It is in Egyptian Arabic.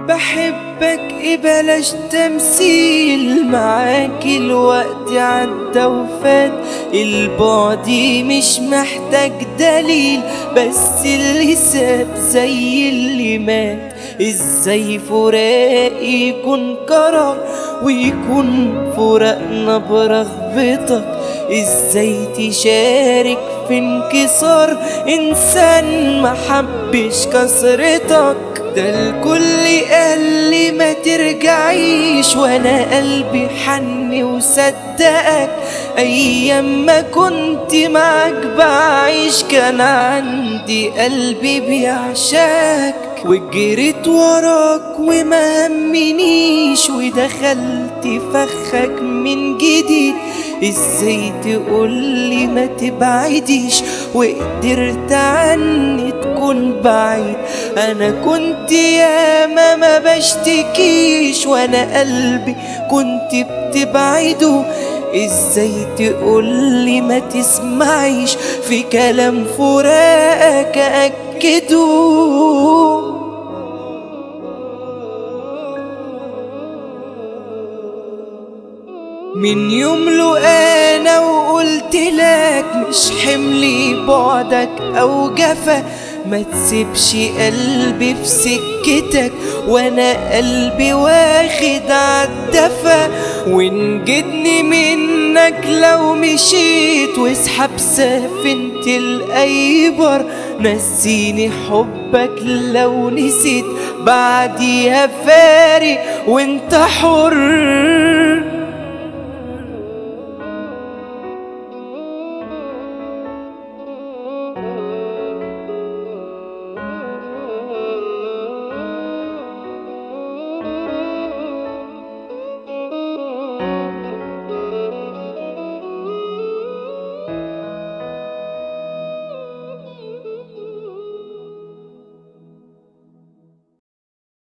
بحبك إيه بلاش تمثيل معاك الوقت عدى وفات البعد مش محتاج دليل بس اللي ساب زي اللي مات ازاي فراق يكون قرار ويكون فراقنا برغبتك ازاي تشارك في انكسار انسان ما حبش كسرتك ده الكل قال لي ما ترجعيش وانا قلبي حن وصدقك ايام ما كنت معاك بعيش كان عندي قلبي بيعشاك وجريت وراك وما همنيش ودخلت فخك من جديد ازاي تقولي ما تبعديش وقدرت عني تكون بعيد انا كنت ياما ما بشتكيش وانا قلبي كنت بتبعده ازاي تقولي ما تسمعيش في كلام فراقك اكده من يوم له انا وقلت لك مش حملي بعدك او جفا ما تسيبش قلبي في سكتك وانا قلبي واخد عالدفا ونجدني منك لو مشيت واسحب سفينة الايبر نسيني حبك لو نسيت بعديها فارق وانت حر